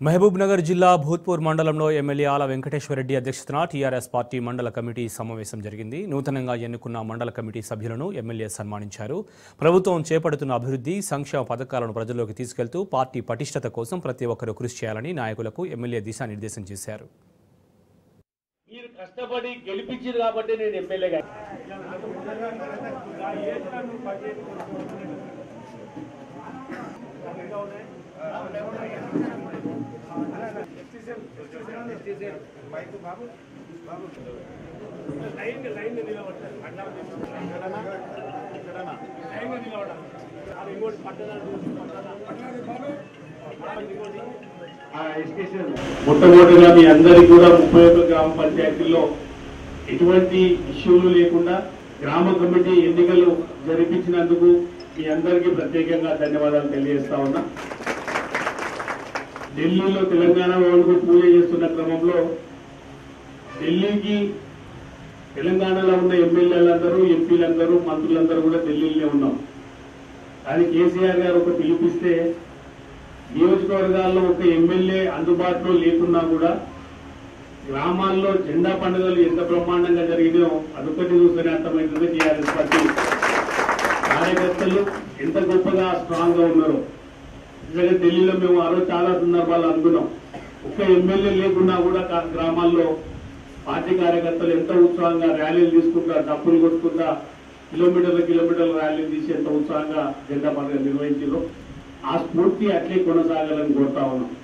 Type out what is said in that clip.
మహబూబ్ నగర్ జిల్లా భూత్పూర్ మండలంలో ఎమ్మెల్యే ఆల వెంకటేశ్వరరెడ్డి అధ్యక్షతన టీఆర్ఎస్ పార్టీ మండల కమిటీ సమావేశం జరిగింది నూతనంగా ఎన్నుకున్న మండల కమిటీ సభ్యులను ఎమ్మెల్యే సన్మానించారు ప్రభుత్వం చేపడుతున్న అభివృద్ధి సంక్షేమ పథకాలను ప్రజల్లోకి తీసుకెళ్తూ పార్టీ పటిష్టత కోసం ప్రతి ఒక్కరూ కృషి చేయాలని నాయకులకు ఎమ్మెల్యే దిశానిర్దేశం చేశారు మీరు కష్టపడి గెలిపించారు కాబట్టి నేను ఎమ్మెల్యేగా మొట్టమొదటిగా మీ అందరికీ కూడా ముప్పై ఒక్క గ్రామ పంచాయతీల్లో ఎటువంటి ఇష్యూలు లేకుండా గ్రామ కమిటీ ఎన్నికలు జరిపించినందుకు మీ అందరికీ ప్రత్యేకంగా ధన్యవాదాలు తెలియజేస్తా ఉన్నా ఢిల్లీలో తెలంగాణ వాళ్ళకు పూజ చేస్తున్న క్రమంలో ఢిల్లీకి తెలంగాణలో ఉన్న ఎమ్మెల్యేలందరూ ఎంపీలందరూ మంత్రులందరూ కూడా ఢిల్లీలోనే ఉన్నాం కానీ కేసీఆర్ గారు ఒక పిలిపిస్తే నియోజకవర్గాల్లో ఒక ఎమ్మెల్యే అందుబాటులో లేకున్నా కూడా గ్రామాల్లో జెండా పండుగలు ఎంత బ్రహ్మాండంగా జరిగినాయో అదొకటి చూస్తేనే అర్థమవుతుంది టీఆర్ఎస్ పార్టీ కార్యకర్తలు ఎంత గొప్పగా స్ట్రాంగ్ గా ఉన్నారో నిజంగా ఢిల్లీలో మేము ఆ రోజు చాలా సందర్భాలు అనుకున్నాం ఒక్క ఎమ్మెల్యే లేకున్నా కూడా కా- గ్రామాల్లో పార్టీ కార్యకర్తలు ఎంత ఉత్సాహంగా ర్యాలీలు తీసుకుంటా డప్పులు కొట్టుకుంటా కిలోమీటర్ల కిలోమీటర్ల ర్యాలీలు తీసి ఎంత ఉత్సాహంగా జెండా పండుగ నిర్వహించారో ఆ స్ఫూర్తి అట్లే కొనసాగాలని కోరుతా ఉన్నాం